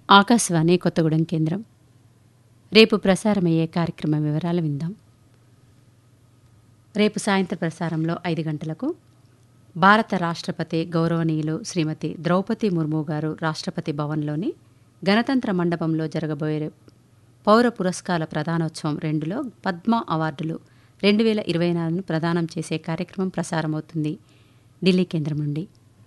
ఆకాశవాణి కొత్తగూడెం కేంద్రం రేపు ప్రసారమయ్యే కార్యక్రమ వివరాలు విందాం రేపు సాయంత్రం ప్రసారంలో ఐదు గంటలకు భారత రాష్ట్రపతి గౌరవనీయులు శ్రీమతి ద్రౌపది ముర్ము గారు రాష్ట్రపతి భవన్లోని గణతంత్ర మండపంలో జరగబోయే పౌర పురస్కార ప్రదానోత్సవం రెండులో పద్మ అవార్డులు రెండు వేల ఇరవై నాలుగును ప్రదానం చేసే కార్యక్రమం ప్రసారమవుతుంది ఢిల్లీ కేంద్రం నుండి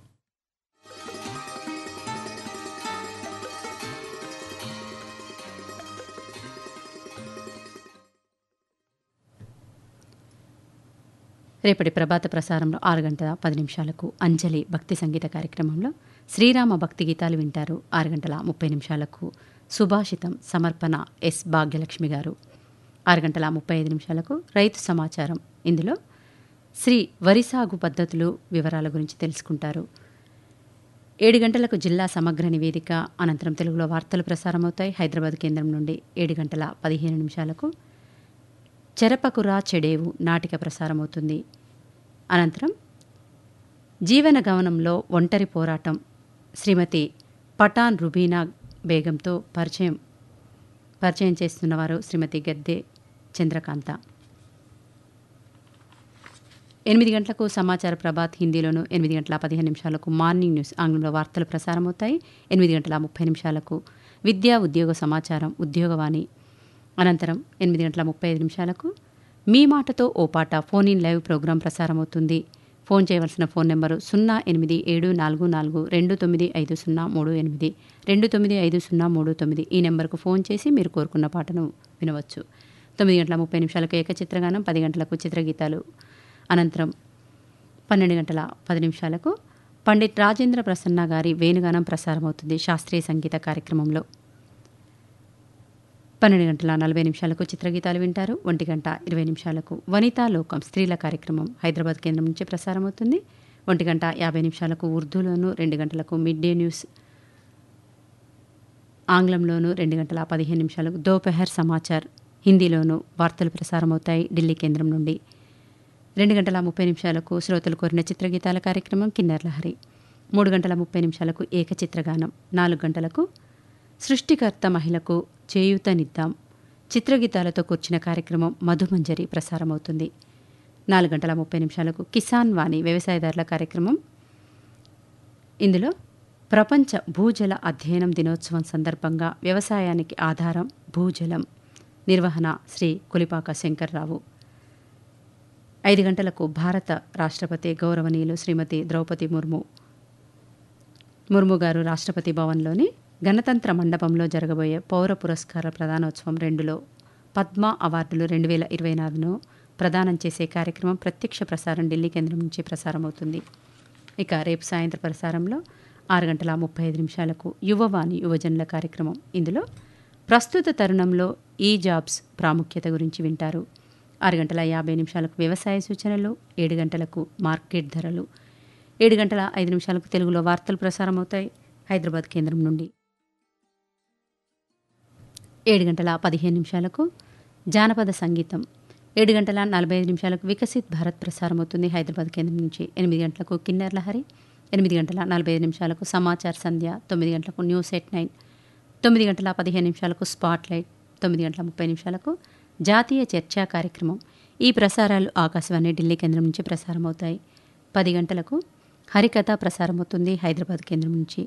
రేపటి ప్రభాత ప్రసారంలో ఆరు గంటల పది నిమిషాలకు అంజలి భక్తి సంగీత కార్యక్రమంలో శ్రీరామ భక్తి గీతాలు వింటారు ఆరు గంటల ముప్పై నిమిషాలకు సుభాషితం సమర్పణ ఎస్ భాగ్యలక్ష్మి గారు ఆరు గంటల ముప్పై ఐదు నిమిషాలకు రైతు సమాచారం ఇందులో శ్రీ వరి సాగు పద్ధతులు వివరాల గురించి తెలుసుకుంటారు ఏడు గంటలకు జిల్లా సమగ్ర నివేదిక అనంతరం తెలుగులో వార్తలు ప్రసారమవుతాయి హైదరాబాద్ కేంద్రం నుండి ఏడు గంటల పదిహేను నిమిషాలకు చెరపకురా చెడేవు నాటిక ప్రసారమవుతుంది అనంతరం జీవన గమనంలో ఒంటరి పోరాటం శ్రీమతి పఠాన్ రుబీనా బేగంతో పరిచయం పరిచయం చేస్తున్నవారు శ్రీమతి గద్దె చంద్రకాంత ఎనిమిది గంటలకు సమాచార ప్రభాత్ హిందీలోను ఎనిమిది గంటల పదిహేను నిమిషాలకు మార్నింగ్ న్యూస్ ఆంగ్లంలో వార్తలు ప్రసారమవుతాయి ఎనిమిది గంటల ముప్పై నిమిషాలకు విద్యా ఉద్యోగ సమాచారం ఉద్యోగవాణి అనంతరం ఎనిమిది గంటల ముప్పై ఐదు నిమిషాలకు మీ మాటతో ఓ పాట ఫోన్ ఇన్ లైవ్ ప్రోగ్రాం ప్రసారమవుతుంది ఫోన్ చేయవలసిన ఫోన్ నెంబరు సున్నా ఎనిమిది ఏడు నాలుగు నాలుగు రెండు తొమ్మిది ఐదు సున్నా మూడు ఎనిమిది రెండు తొమ్మిది ఐదు సున్నా మూడు తొమ్మిది ఈ నెంబర్కు ఫోన్ చేసి మీరు కోరుకున్న పాటను వినవచ్చు తొమ్మిది గంటల ముప్పై నిమిషాలకు ఏకచిత్రగానం పది గంటలకు చిత్రగీతాలు అనంతరం పన్నెండు గంటల పది నిమిషాలకు పండిత్ రాజేంద్ర ప్రసన్న గారి వేణుగానం ప్రసారమవుతుంది శాస్త్రీయ సంగీత కార్యక్రమంలో పన్నెండు గంటల నలభై నిమిషాలకు చిత్రగీతాలు వింటారు ఒంటి గంట ఇరవై నిమిషాలకు వనితా లోకం స్త్రీల కార్యక్రమం హైదరాబాద్ కేంద్రం నుంచి ప్రసారమవుతుంది ఒంటి గంట యాభై నిమిషాలకు ఉర్దూలోను రెండు గంటలకు మిడ్ డే న్యూస్ ఆంగ్లంలోను రెండు గంటల పదిహేను నిమిషాలకు దోపెహర్ సమాచార్ హిందీలోను వార్తలు ప్రసారమవుతాయి ఢిల్లీ కేంద్రం నుండి రెండు గంటల ముప్పై నిమిషాలకు శ్రోతలు కోరిన చిత్రగీతాల కార్యక్రమం కిన్నెర్ లహరి మూడు గంటల ముప్పై నిమిషాలకు ఏకచిత్రగానం నాలుగు గంటలకు సృష్టికర్త మహిళకు చేయూతనిద్దాం చిత్రగీతాలతో కూర్చిన కార్యక్రమం మధుమంజరి ప్రసారమవుతుంది నాలుగు గంటల ముప్పై నిమిషాలకు కిసాన్ వాణి వ్యవసాయదారుల కార్యక్రమం ఇందులో ప్రపంచ భూజల అధ్యయనం దినోత్సవం సందర్భంగా వ్యవసాయానికి ఆధారం భూజలం నిర్వహణ శ్రీ కొలిపాక శంకర్రావు ఐదు గంటలకు భారత రాష్ట్రపతి గౌరవనీయులు శ్రీమతి ద్రౌపది ముర్ము ముర్ము గారు రాష్ట్రపతి భవన్లోని గణతంత్ర మండపంలో జరగబోయే పౌర పురస్కార ప్రదానోత్సవం రెండులో పద్మ అవార్డులు రెండు వేల ఇరవై నాలుగును ప్రదానం చేసే కార్యక్రమం ప్రత్యక్ష ప్రసారం ఢిల్లీ కేంద్రం నుంచి ప్రసారమవుతుంది ఇక రేపు సాయంత్రం ప్రసారంలో ఆరు గంటల ముప్పై ఐదు నిమిషాలకు యువవాణి యువజనుల కార్యక్రమం ఇందులో ప్రస్తుత తరుణంలో ఈ జాబ్స్ ప్రాముఖ్యత గురించి వింటారు ఆరు గంటల యాభై నిమిషాలకు వ్యవసాయ సూచనలు ఏడు గంటలకు మార్కెట్ ధరలు ఏడు గంటల ఐదు నిమిషాలకు తెలుగులో వార్తలు ప్రసారమవుతాయి హైదరాబాద్ కేంద్రం నుండి ఏడు గంటల పదిహేను నిమిషాలకు జానపద సంగీతం ఏడు గంటల నలభై ఐదు నిమిషాలకు వికసిత్ భారత్ ప్రసారమవుతుంది హైదరాబాద్ కేంద్రం నుంచి ఎనిమిది గంటలకు కిన్నెర్ లహరి ఎనిమిది గంటల నలభై ఐదు నిమిషాలకు సమాచార సంధ్య తొమ్మిది గంటలకు న్యూస్ ఎట్ నైన్ తొమ్మిది గంటల పదిహేను నిమిషాలకు స్పాట్ లైట్ తొమ్మిది గంటల ముప్పై నిమిషాలకు జాతీయ చర్చా కార్యక్రమం ఈ ప్రసారాలు ఆకాశవాణి ఢిల్లీ కేంద్రం నుంచి ప్రసారమవుతాయి పది గంటలకు హరికథ ప్రసారమవుతుంది హైదరాబాద్ కేంద్రం నుంచి